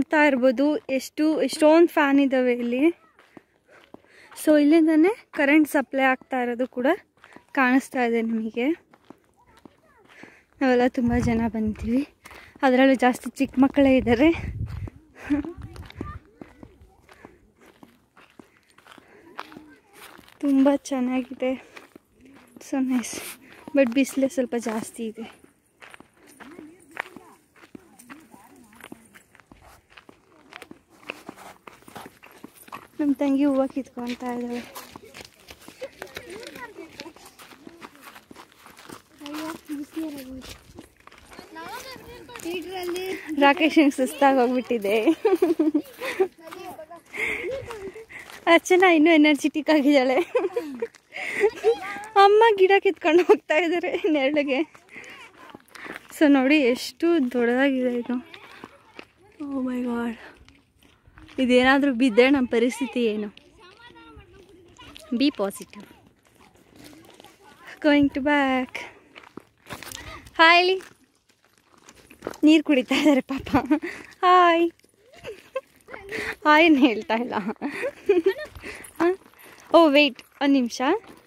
ನೋಡ್ತಾ ಇರ್ಬೋದು ಎಷ್ಟು ಎಷ್ಟೊಂದು ಫ್ಯಾನ್ ಇದ್ದಾವೆ ಇಲ್ಲಿ ಸೊ ಇಲ್ಲಿಂದನೇ ಕರೆಂಟ್ ಸಪ್ಲೈ ಆಗ್ತಾ ಇರೋದು ಕೂಡ ಕಾಣಿಸ್ತಾ ಇದೆ ನಿಮಗೆ ನಾವೆಲ್ಲ ತುಂಬ ಜನ ಬಂತೀವಿ ಅದರಲ್ಲೂ ಜಾಸ್ತಿ ಚಿಕ್ಕ ಮಕ್ಕಳೇ ಇದ್ದಾರೆ ತುಂಬ ಚೆನ್ನಾಗಿದೆ ಸೊ ನೈಸ್ ಬಟ್ ಬಿಸಿಲೇ ಸ್ವಲ್ಪ ಜಾಸ್ತಿ ಇದೆ ನಮ್ಮ ತಂಗಿ ಹೂವು ಕಿತ್ಕೊತಾ ಇದ್ದಾಳೆ ರಾಕೇಶ್ ಸುಸ್ತಾಗಿ ಹೋಗ್ಬಿಟ್ಟಿದೆ ಅರ್ಚನಾ ಇನ್ನೂ ಎನರ್ಜೆಟಿಕ್ ಆಗಿದ್ದಾಳೆ ಅಮ್ಮ ಗಿಡ ಕಿತ್ಕೊಂಡು ಹೋಗ್ತಾ ಇದ್ದಾರೆ ನೆರಳಿಗೆ ಸೊ ನೋಡಿ ಎಷ್ಟು ದೊಡ್ಡದಾಗಿದೆ ಇದು ಓ ಮೈ ಗಾಡ್ ಇದೇನಾದರೂ ಬಿದ್ದರೆ ನಮ್ಮ ಪರಿಸ್ಥಿತಿ ಏನು be positive going to back hi ನೀರು ಕುಡಿತಾ ಇದ್ದಾರೆ ಪಾಪ ಹಾಯ್ ಹಾಯ್ ಏನು ಹೇಳ್ತಾ ಇಲ್ಲ ಹಾಂ ಓ ವೆಯ್ಟ್ ಒಂದು ನಿಮಿಷ